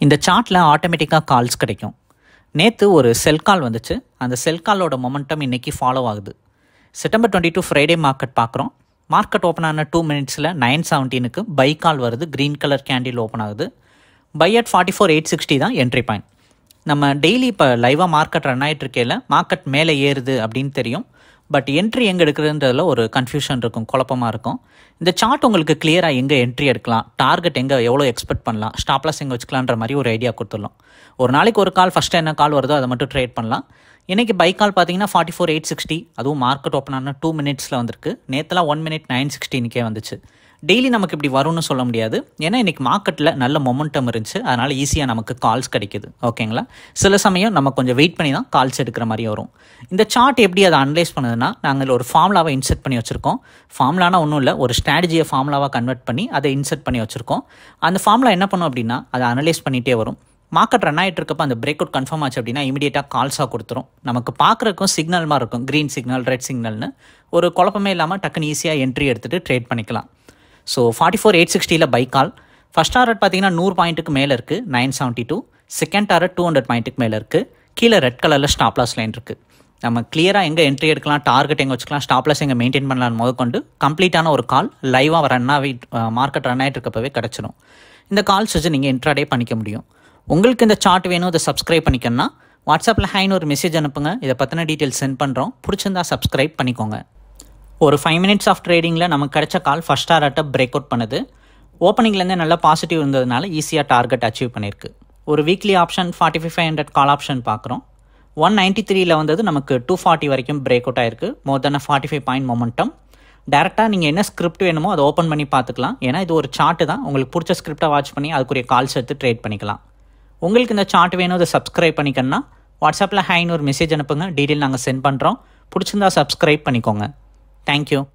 இந்த சார்ட்டில் ஆட்டோமேட்டிக்காக கால்ஸ் கிடைக்கும் நேற்று ஒரு செல் கால் வந்துச்சு அந்த செல் காலோட மொமெண்டம் இன்றைக்கி ஃபாலோ ஆகுது September twenty two Friday market பார்க்குறோம் மார்க்கெட் ஓப்பன் ஆன டூ மினிட்ஸில் நைன் செவன்டீனுக்கு பை கால் வருது க்ரீன் கலர் கேண்டில் ஓப்பன் ஆகுது buy at forty four eight sixty தான் என்ட்ரி பாயிண்ட் நம்ம டெய்லி இப்போ லைவாக மார்க்கெட் ரன் ஆகிட்டு இருக்கையில் மார்க்கெட் மேலே ஏறுது அப்படின்னு தெரியும் பட் என்ட்ரி எங்கே எடுக்கிறதுன்றதுல ஒரு கன்ஃபியூஷன் இருக்கும் குழப்பமாக இருக்கும் இந்த சார்ட் உங்களுக்கு கிளியராக எங்கே என்ட்ரி எடுக்கலாம் டார்கெட் எங்கே எவ்வளோ எக்ஸ்பெக்ட் பண்ணலாம் ஸ்டாப்லாஸ் எங்கே வச்சுக்கலான்ற மாதிரி ஒரு ஐடியா கொடுத்துடலாம் ஒரு நாளைக்கு ஒரு கால் ஃபஸ்ட்டு என்ன கால் வருதோ அதை மட்டும் ட்ரேட் பண்ணலாம் இன்றைக்கி பை கால் பார்த்தீங்கன்னா ஃபார்ட்டி ஃபோர் எயிட் சிக்ஸ்டி அதுவும் மார்க்கெட் ஓப்பன் ஆன டூ மினிட்ஸில் வந்திருக்கு நேற்றுலாம் ஒன் மினிட் நைன் சிக்ஸ்டீனுக்கே வந்துச்சு டெய்லி நமக்கு இப்படி வரும்னு சொல்ல முடியாது ஏன்னா இன்றைக்கி மார்க்கெட்டில் நல்ல மொமெண்டம் இருந்துச்சு அதனால் ஈஸியாக நமக்கு கால்ஸ் கிடைக்குது ஓகேங்களா சில சமயம் நம்ம கொஞ்சம் வெயிட் பண்ணி தான் கால்ஸ் எடுக்கிற மாதிரி வரும் இந்த சார்ட் எப்படி அதை அனலைஸ் பண்ணுதுன்னா நாங்கள் ஒரு ஃபார்முலாவை இன்செர்ட் பண்ணி வச்சுருக்கோம் ஃபார்முலானா ஒன்றும் இல்லை ஒரு ஸ்ட்ராட்டஜியை ஃபார்முலாவாக கன்வெர்ட் பண்ணி அதை இன்செர்ட் பண்ணி வச்சுருக்கோம் அந்த ஃபார்முலா என்ன பண்ணும் அப்படின்னா அதை அனலைஸ் பண்ணிகிட்டே வரும் மார்க்கெட் ரன் ஆகிட்டு இருக்கப்போ அந்த பிரேக் அவுட் கன்ஃபார்ம் ஆச்சு அப்படின்னா இமீடியட்டாக கால்ஸாக கொடுத்துரும் நமக்கு பார்க்குறக்கும் சிக்னல் மாதிரி இருக்கும் க்ரீன் சிக்னல் ரெட் சிக்னல்னு ஒரு குழப்பமே இல்லாமல் டக்குன்னு ஈஸியாக என்ட்ரி எடுத்துகிட்டு ட்ரேட் பண்ணிக்கலாம் ஸோ ஃபார்ட்டி ஃபோர் எயிட் சிக்ஸ்டியில் பை கால் ஃபஸ்ட் டாரட் பார்த்தீங்கன்னா நூறு பாயிண்ட்டுக்கு மேலே இருக்குது nine seventy two second target two hundred பாயிண்ட்டுக்கு மேலே இருக்குது கீழே ரெட் கலரில் ஸ்டாப்லாஸ் லைன் இருக்குது நம்ம கிளியராக எங்கே என்ட்ரி எடுக்கலாம் டார்கெட் எங்கே வச்சுக்கலாம் ஸ்டாப்லாஸ் எங்கே மெயின்டைன் பண்ணலாம்னு முதற்கொண்டு கம்ப்ளீட்டான ஒரு கால் லைவாக ரன் ஆகி மார்க்கெட் ரன் ஆகிட்டு இருக்கப்பவே கிடச்சிரும் இந்த கால்ஸ் வச்சு நீங்கள் இன்ட்ராடே பண்ணிக்க முடியும் உங்களுக்கு இந்த சார்ட் வேணும் இதை சப்ஸ்கிரைப் பண்ணிக்கணும்னா வாட்ஸ்அப்பில் ஹைன்னு ஒரு மெசேஜ் அனுப்புங்க இதை பற்றின டீட்டெயில்ஸ் சென்ட் பண்ணுறோம் பிடிச்சிருந்தா சப்ஸ்கிரைப் பண்ணிக்கோங்க ஒரு ஃபைவ் மினிட்ஸ் ஆஃப் ட்ரேடிங்கில் நமக்கு கிடைச்ச கால் ஃபஸ்ட் டாரட்டை பிரேக் அவுட் பண்ணுது ஓப்பனிங்லேருந்தே நல்லா பாசிட்டிவ் இருந்ததுனால ஈஸியாக டார்கெட் அச்சீவ் பண்ணியிருக்கு ஒரு weekly option forty five five hundred call option பார்க்குறோம் ஒன் நைன்ட்டி த்ரீயில் வந்தது நமக்கு டூ ஃபார்ட்டி வரைக்கும் பிரேக் அவுட் ஆயிருக்கு more than forty five point momentum டேரெக்டாக நீங்கள் என்ன ஸ்கிரிப்ட் வேணுமோ அதை ஓப்பன் பண்ணி பார்த்துக்கலாம் ஏன்னா இது ஒரு சார்ட்டு தான் உங்களுக்கு பிடிச்ச ஸ்கிரிப்டை வாட்ச் பண்ணி அதுக்குரிய கால்ஸ் எடுத்து ட்ரேட் பண்ணிக்கலாம் உங்களுக்கு இந்த சார்ட் வேணும் அதை சப்ஸ்கிரைப் பண்ணிக்கணும்னா வாட்ஸ்அப்பில் ஹைன்னு ஒரு மெசேஜ் அனுப்புங்க டீட்டெயில் நாங்கள் சென்ட் பண்ணுறோம் பிடிச்சிருந்தா சப்ஸ்கிரைப் பண்ணிக்கோங்க தேங்க்யூ